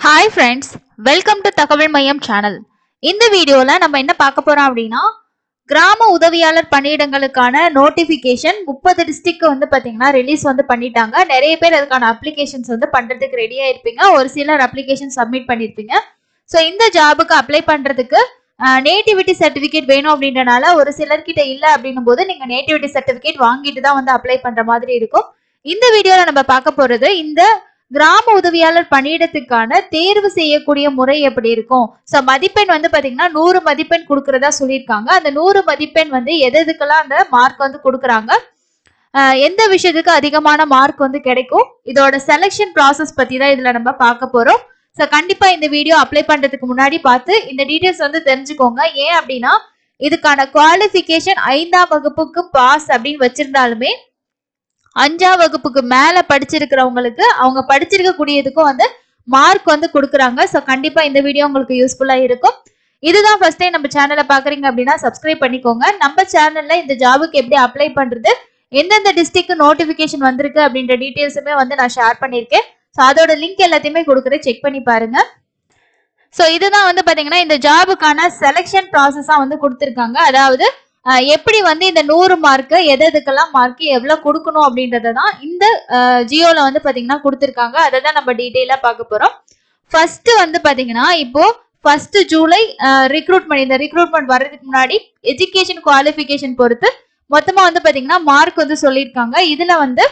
hi friends welcome to தகவல் மையம் channel இந்த வீடியோல நம்ம என்ன பார்க்க போறோம் அப்படின்னா கிராம உதவியாளர் பணியிடங்களுக்கான நோட்டிபிகேஷன் முப்பது டிஸ்ட்ரிக்ட் வந்து பாத்தீங்கன்னா ரிலீஸ் வந்து பண்ணிட்டாங்க நிறைய பேர் அதுக்கான அப்ளிகேஷன்ஸ் வந்து பண்றதுக்கு ரெடியா இருப்பீங்க ஒரு சிலர் அப்ளிகேஷன் சப்மிட் பண்ணிருப்பீங்க ஸோ இந்த ஜாபுக்கு அப்ளை பண்றதுக்கு நேட்டிவிட்டி சர்டிபிகேட் வேணும் அப்படின்றனால ஒரு சிலர்கிட்ட இல்ல அப்படின்னும் போது நீங்க நேட்டிவிட்டி சர்டிபிகேட் வாங்கிட்டு தான் வந்து அப்ளை பண்ற மாதிரி இருக்கும் இந்த வீடியோல நம்ம பார்க்க போறது இந்த கிராம உதவியாளர் பணியிடத்துக்கான தேர்வு செய்யக்கூடிய முறை எப்படி இருக்கும் சோ மதிப்பெண் வந்து பாத்தீங்கன்னா நூறு மதிப்பெண் கொடுக்கறதா சொல்லியிருக்காங்க அந்த நூறு மதிப்பெண் வந்து எது எதுக்கெல்லாம் அந்த மார்க் வந்து கொடுக்குறாங்க ஆஹ் எந்த விஷயத்துக்கு அதிகமான மார்க் வந்து கிடைக்கும் இதோட செலெக்ஷன் ப்ராசஸ் பத்தி தான் இதுல நம்ம பார்க்க போறோம் ஸோ கண்டிப்பா இந்த வீடியோ அப்ளை பண்றதுக்கு முன்னாடி பார்த்து இந்த டீடைல்ஸ் வந்து தெரிஞ்சுக்கோங்க ஏன் அப்படின்னா இதுக்கான குவாலிஃபிகேஷன் ஐந்தாம் வகுப்புக்கு பாஸ் அப்படின்னு வச்சிருந்தாலுமே அஞ்சாம் வகுப்புக்கு மேல படிச்சிருக்கிறவங்களுக்கு அவங்க படிச்சிருக்கக்கூடியதுக்கும் வந்து மார்க் வந்து கொடுக்குறாங்க ஸோ கண்டிப்பா இந்த வீடியோ உங்களுக்கு யூஸ்ஃபுல்லா இருக்கும் இதுதான் ஃபர்ஸ்ட் டைம் நம்ம சேனலை பாக்குறீங்க அப்படின்னா சப்ஸ்கிரைப் பண்ணிக்கோங்க நம்ம சேனல்ல இந்த ஜாபுக்கு எப்படி அப்ளை பண்றது எந்தெந்த டிஸ்ட்ரிக்ட் நோட்டிபிகேஷன் வந்திருக்கு அப்படின்ற டீட்டெயில்ஸுமே வந்து நான் ஷேர் பண்ணியிருக்கேன் ஸோ அதோட லிங்க் எல்லாத்தையுமே கொடுக்குறேன் செக் பண்ணி பாருங்க ஸோ இதுதான் வந்து பாத்தீங்கன்னா இந்த ஜாபுக்கான செலெக்ஷன் ப்ராசஸா வந்து கொடுத்துருக்காங்க அதாவது அஹ், எப்படி வந்து இந்த நூறு மார்க்கு எது எதுக்கெல்லாம் மார்க் எவ்வளவு கொடுக்கணும் அப்படின்றத தான் இந்த ஜியோல வந்து பாத்தீங்கன்னா கொடுத்துருக்காங்க அதை தான் நம்ம டீட்டெயிலா பார்க்க போறோம் ஃபர்ஸ்ட் வந்து பாத்தீங்கன்னா இப்போ ஃபர்ஸ்ட் ஜூலை ரிக்ரூட்மெண்ட் இந்த ரிக்ரூட்மெண்ட் வர்றதுக்கு முன்னாடி எஜுகேஷன் குவாலிஃபிகேஷன் பொறுத்து மொத்தமா வந்து பாத்தீங்கன்னா மார்க் வந்து சொல்லியிருக்காங்க இதுல வந்து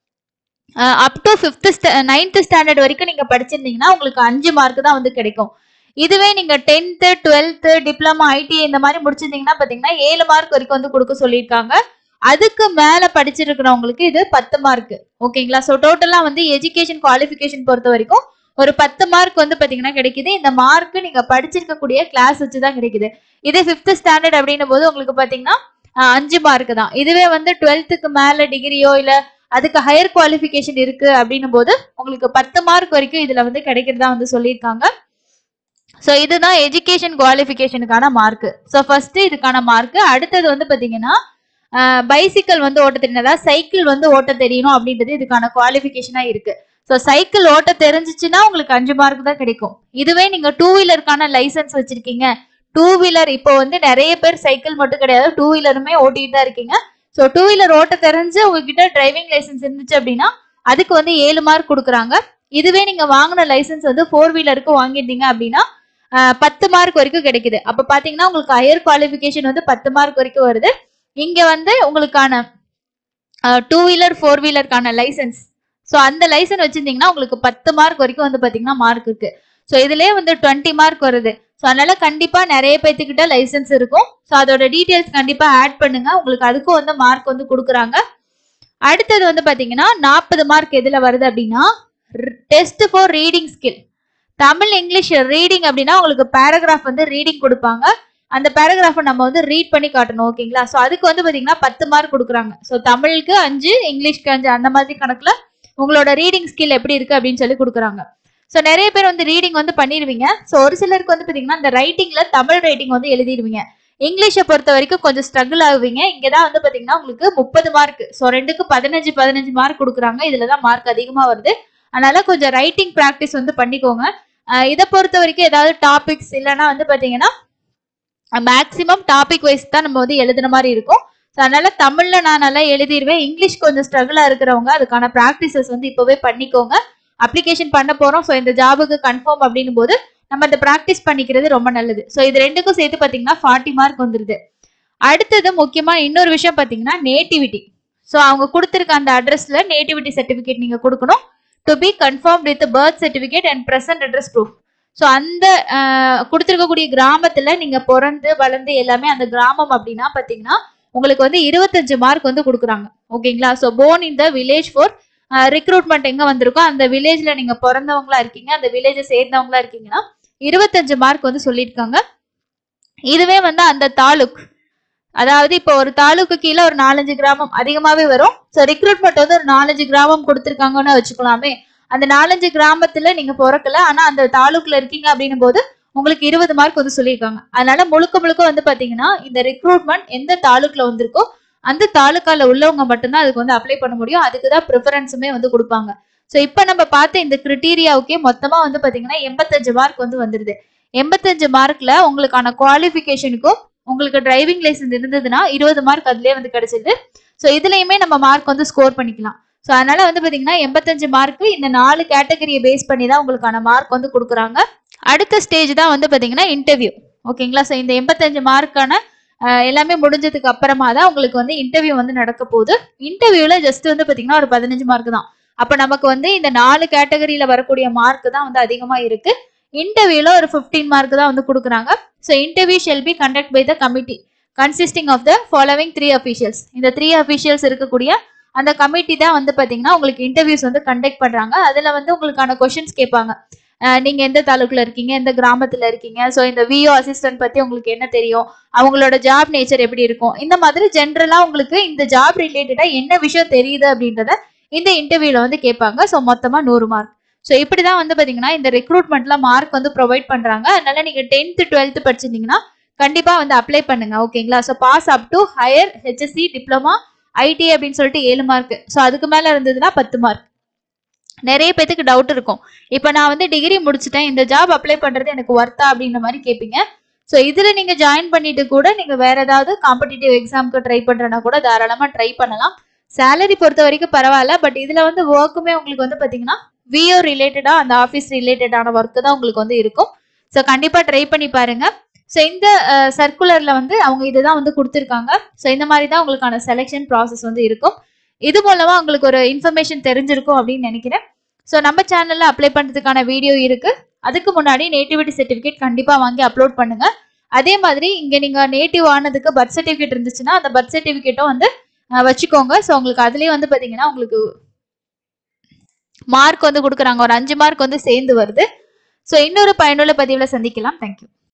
up to fifth ninth standard வரைக்கும் நீங்க படிச்சிருந்தீங்கன்னா உங்களுக்கு அஞ்சு மார்க் தான் வந்து கிடைக்கும் இதுவே நீங்க டென்த்து டுவெல்த்து டிப்ளமா ஐடி இந்த மாதிரி முடிச்சிருந்தீங்கன்னா பாத்தீங்கன்னா ஏழு மார்க் வரைக்கும் வந்து கொடுக்க சொல்லியிருக்காங்க அதுக்கு மேல படிச்சிருக்கிறவங்களுக்கு இது பத்து மார்க் ஓகேங்களா ஸோ டோட்டலா வந்து எஜுகேஷன் குவாலிஃபிகேஷன் பொறுத்த வரைக்கும் ஒரு பத்து மார்க் வந்து பாத்தீங்கன்னா கிடைக்குது இந்த மார்க் நீங்க படிச்சிருக்கக்கூடிய கிளாஸ் வச்சு தான் கிடைக்குது இதே ஃபிஃப்த் ஸ்டாண்டர்ட் அப்படின்னும் போது உங்களுக்கு பாத்தீங்கன்னா அஹ், அஞ்சு மார்க் தான் இதுவே வந்து டுவெல்த்துக்கு மேல டிகிரியோ இல்ல அதுக்கு ஹையர் குவாலிஃபிகேஷன் இருக்கு அப்படின்னும் போது உங்களுக்கு பத்து மார்க் வரைக்கும் இதுல வந்து கிடைக்கிறதா வந்து சொல்லியிருக்காங்க ஸோ இதுதான் எஜுகேஷன் குவாலிஃபிகேஷனுக்கான மார்க் ஸோ ஃபர்ஸ்ட் இதுக்கான மார்க் அடுத்தது வந்து பாத்தீங்கன்னா பைசிக்கல் வந்து ஓட்ட தெரியணும் அதாவது சைக்கிள் வந்து ஓட்ட தெரியணும் அப்படின்றது இதுக்கான குவாலிஃபிகேஷனா இருக்கு ஸோ சைக்கிள் ஓட்ட தெரிஞ்சிச்சுன்னா உங்களுக்கு அஞ்சு மார்க் தான் கிடைக்கும் இதுவே நீங்க டூ வீலருக்கான லைசன்ஸ் வச்சிருக்கீங்க டூ வீலர் இப்போ வந்து நிறைய பேர் சைக்கிள் மட்டும் கிடையாது டூ வீலருமே ஓட்டிட்டு தான் இருக்கீங்க ஸோ டூ வீலர் ஓட்ட தெரிஞ்சு உங்ககிட்ட டிரைவிங் லைசன்ஸ் இருந்துச்சு அப்படின்னா அதுக்கு வந்து ஏழு மார்க் கொடுக்குறாங்க இதுவே நீங்க வாங்கின லைசன்ஸ் வந்து ஃபோர் வீலருக்கு வாங்கியிருந்தீங்க அப்படின்னா ஆஹ், பத்து மார்க் வரைக்கும் கிடைக்குது அப்ப பாத்தீங்கன்னா உங்களுக்கு ஹையர் குவாலிஃபிகேஷன் வந்து பத்து மார்க் வரைக்கும் வருது இங்க வந்து உங்களுக்கான டூ வீலர் ஃபோர் வீலருக்கான லைசன்ஸ் ஸோ அந்த லைசன்ஸ் வச்சிருந்தீங்கன்னா உங்களுக்கு பத்து மார்க் வரைக்கும் வந்து பாத்தீங்கன்னா மார்க் இருக்கு ஸோ இதுலயே வந்து டுவெண்ட்டி மார்க் வருது ஸோ அதனால கண்டிப்பா நிறைய பேர்த்துக்கிட்ட லைசன்ஸ் இருக்கும் ஸோ அதோட டீட்டெயில்ஸ் கண்டிப்பா ஆட் பண்ணுங்க உங்களுக்கு அதுக்கும் வந்து மார்க் வந்து கொடுக்குறாங்க அடுத்தது வந்து பாத்தீங்கன்னா நாற்பது மார்க் எதுல வருது அப்படின்னா test for reading skill Tamil English reading அப்படின்னா உங்களுக்கு பேராகிராஃப் வந்து ரீடிங் கொடுப்பாங்க அந்த பேராகிராஃபை நம்ம வந்து ரீட் பண்ணி காட்டணும் ஓகேங்களா ஸோ அதுக்கு வந்து பாத்தீங்கன்னா பத்து மார்க் கொடுக்குறாங்க ஸோ தமிழுக்கு அஞ்சு இங்கிலீஷ்க்கு அஞ்சு அந்த மாதிரி கணக்குல உங்களோட ரீடிங் ஸ்கில் எப்படி இருக்கு அப்படின்னு சொல்லி கொடுக்குறாங்க ஸோ நிறைய பேர் வந்து ரீடிங் வந்து பண்ணிடுவீங்க ஸோ ஒரு சிலருக்கு வந்து பாத்தீங்கன்னா இந்த ரைட்டிங்ல தமிழ் ரைட்டிங் வந்து எழுதிடுவீங்க இங்கிலீஷை பொறுத்த வரைக்கும் கொஞ்சம் ஸ்ட்ரகிள் ஆகுவீங்க இங்கே தான் வந்து பாத்தீங்கன்னா உங்களுக்கு முப்பது மார்க் ஸோ ரெண்டுக்கு பதினஞ்சு பதினஞ்சு மார்க் கொடுக்குறாங்க இதுல தான் மார்க் அதிகமாக வருது அதனால கொஞ்சம் ரைட்டிங் ப்ராக்டிஸ் வந்து பண்ணிக்கோங்க அஹ் இதை பொறுத்த வரைக்கும் ஏதாவது டாபிக்ஸ் இல்லைன்னா வந்து பாத்தீங்கன்னா மேக்ஸிமம் டாபிக் வைஸ் தான் நம்ம வந்து எழுதுன மாதிரி இருக்கும் ஸோ அதனால தமிழ்ல நான் நல்லா எழுதிடுவேன் இங்கிலீஷ் கொஞ்சம் ஸ்ட்ரகிளா இருக்கிறவங்க அதுக்கான ப்ராக்டிசஸ் வந்து இப்போவே பண்ணிக்கோங்க அப்ளிகேஷன் பண்ண போறோம் ஸோ இந்த ஜாபுக்கு கன்ஃபார்ம் அப்படின்னும் போது நம்ம இந்த ப்ராக்டிஸ் பண்ணிக்கிறது ரொம்ப நல்லது ஸோ இது ரெண்டுக்கும் சேர்த்து பார்த்தீங்கன்னா ஃபார்ட்டி மார்க் வந்துருது அடுத்தது முக்கியமா இன்னொரு விஷயம் பார்த்தீங்கன்னா நேட்டிவிட்டி ஸோ அவங்க கொடுத்துருக்க அந்த அட்ரஸ்ல நேட்டிவிட்டி சர்டிஃபிகேட் நீங்க கொடுக்கணும் to be confirmed with birth certificate and present address proof so அந்த ஆஹ், கொடுத்திருக்கக்கூடிய கிராமத்துல நீங்க பிறந்து வளர்ந்து எல்லாமே அந்த கிராமம் அப்படின்னா பாத்தீங்கன்னா உங்களுக்கு வந்து இருபத்தஞ்சு மார்க் வந்து கொடுக்குறாங்க ஓகேங்களா so born in the village for recruitment எங்க வந்திருக்கோ அந்த வில்லேஜ்ல நீங்க பிறந்தவங்களா இருக்கீங்க அந்த வில்லேஜை சேர்ந்தவங்களா இருக்கீங்கன்னா இருபத்தஞ்சு மார்க் வந்து சொல்லியிருக்காங்க இதுவே வந்து அந்த தாலுக் அதாவது இப்போ ஒரு தாலுக்கு கீழே ஒரு நாலஞ்சு கிராமம் அதிகமாவே வரும் ஸோ ரிக்ரூட்மெண்ட் வந்து ஒரு நாலஞ்சு கிராமம் கொடுத்துருக்காங்கன்னு வச்சுக்கலாமே அந்த நாலஞ்சு கிராமத்துல நீங்க பிறக்கல ஆனா அந்த தாலுக்குல இருக்கீங்க அப்படின்னும் போது உங்களுக்கு இருபது மார்க் வந்து சொல்லியிருக்காங்க அதனால முழுக்க முழுக்க வந்து பாத்தீங்கன்னா இந்த ரெக்ரூட்மெண்ட் எந்த தாலுக்குல வந்திருக்கோ அந்த தாலுக்கால உள்ளவங்க மட்டும்தான் அதுக்கு வந்து அப்ளை பண்ண முடியும் அதுக்கு தான் ப்ரிஃபரன்ஸுமே வந்து கொடுப்பாங்க ஸோ இப்போ நம்ம பார்த்த இந்த கிரிட்டீரியாவுக்கே மொத்தமா வந்து பாத்தீங்கன்னா எண்பத்தஞ்சு மார்க் வந்து வந்துருது எண்பத்தஞ்சு மார்க்ல உங்களுக்கான குவாலிஃபிகேஷனுக்கும் உங்களுக்கு டிரைவிங் லைசன்ஸ் இருந்ததுன்னா இருபது மார்க் அதுலயே வந்து கிடைச்சிது ஸோ இதுலயுமே நம்ம மார்க் வந்து ஸ்கோர் பண்ணிக்கலாம் ஸோ அதனால வந்து பாத்தீங்கன்னா எண்பத்தஞ்சு மார்க் இந்த நாலு கேட்டகரியை பேஸ் பண்ணி தான் உங்களுக்கான மார்க் வந்து கொடுக்குறாங்க அடுத்த ஸ்டேஜ் தான் வந்து பாத்தீங்கன்னா இன்டர்வியூ ஓகேங்களா ஸோ இந்த எண்பத்தஞ்சு மார்க்கான எல்லாமே முடிஞ்சதுக்கு அப்புறமா தான் உங்களுக்கு வந்து இன்டர்வியூ வந்து நடக்க போகுது இன்டர்வியூல ஜஸ்ட் வந்து பாத்தீங்கன்னா ஒரு பதினஞ்சு மார்க் தான் அப்ப நமக்கு வந்து இந்த நாலு கேட்டகரியில வரக்கூடிய மார்க் தான் வந்து அதிகமா இருக்கு இன்டர்வியூல ஒரு 15 மார்க் தான் வந்து கொடுக்குறாங்க so interview shall be conducted by the committee consisting of the following three officials இந்த த்ரீ அஃபீஷியல்ஸ் இருக்கக்கூடிய அந்த கமிட்டி தான் வந்து பாத்தீங்கன்னா உங்களுக்கு இன்டர்வியூஸ் வந்து கண்டக்ட் பண்றாங்க அதுல வந்து உங்களுக்கான கொஷின்ஸ் கேட்பாங்க அஹ் நீங்க எந்த தாலுக்குல இருக்கீங்க எந்த கிராமத்துல இருக்கீங்க ஸோ இந்த விஓ அசிஸ்டன்ட் பத்தி உங்களுக்கு என்ன தெரியும் அவங்களோட ஜாப் நேச்சர் எப்படி இருக்கும் இந்த மாதிரி ஜென்ரலா உங்களுக்கு இந்த ஜாப் ரிலேட்டடா என்ன விஷயம் தெரியுது அப்படின்றத இந்த இன்டர்வியூல வந்து கேட்பாங்க ஸோ மொத்தமா நூறு மார்க் ஸோ இப்படிதான் வந்து பாத்தீங்கன்னா இந்த ரெக்ரூட்மெண்ட்ல மார்க் வந்து ப்ரொவைட் பண்றாங்க அதனால நீங்க டென்த் டுவெல்த் படிச்சிருந்தீங்கன்னா கண்டிப்பா வந்து அப்ளை பண்ணுங்க ஓகேங்களா so pass up to higher HSC diploma IT அப்படின்னு சொல்லிட்டு ஏழு மார்க் ஸோ அதுக்கு மேல இருந்ததுன்னா பத்து மார்க் நிறைய பேத்துக்கு டவுட் இருக்கும் இப்போ நான் வந்து டிகிரி முடிச்சிட்டேன் இந்த ஜாப் அப்ளை பண்றது எனக்கு ஒர்த்தா அப்படின்ற மாதிரி கேட்பீங்க ஸோ இதுல நீங்க ஜாயின் பண்ணிட்டு கூட நீங்க வேற ஏதாவது காம்படிட்டிவ் எக்ஸாம்க்கு ட்ரை பண்றனா கூட தாராளமா ட்ரை பண்ணலாம் சேலரி பொறுத்த வரைக்கும் பரவாயில்ல பட் இதுல வந்து ஒர்க்குமே உங்களுக்கு வந்து பாத்தீங்கன்னா விஓ ரிலேட்டடா அந்த ஆஃபீஸ் ரிலேட்டடான ஒர்க்கு தான் உங்களுக்கு வந்து இருக்கும் ஸோ கண்டிப்பா ட்ரை பண்ணி பாருங்க ஸோ இந்த சர்க்குலர்ல வந்து அவங்க இதுதான் வந்து கொடுத்துருக்காங்க ஸோ இந்த மாதிரி தான் உங்களுக்கான செலெக்ஷன் ப்ராசஸ் வந்து இருக்கும் இது மூலமா உங்களுக்கு ஒரு இன்ஃபர்மேஷன் தெரிஞ்சிருக்கும் அப்படின்னு நினைக்கிறேன் ஸோ நம்ம சேனல்ல அப்ளை பண்றதுக்கான வீடியோ இருக்கு அதுக்கு முன்னாடி நேட்டிவிட்டி சர்டிஃபிகேட் கண்டிப்பா வாங்கி அப்லோட் பண்ணுங்க அதே மாதிரி இங்க நீங்க நேட்டிவ் ஆனதுக்கு பர்த் சர்டிஃபிகேட் இருந்துச்சுன்னா அந்த பர்த் சர்டிஃபிகேட்டும் வந்து அஹ், வச்சுக்கோங்க ஸோ உங்களுக்கு அதுலயே வந்து பாத்தீங்கன்னா உங்களுக்கு மார்க் வந்து கொடுக்குறாங்க ஒரு அஞ்சு மார்க் வந்து சேர்ந்து வருது ஸோ இன்னொரு பயனுள்ள பதிவில் சந்திக்கலாம் தேங்க்யூ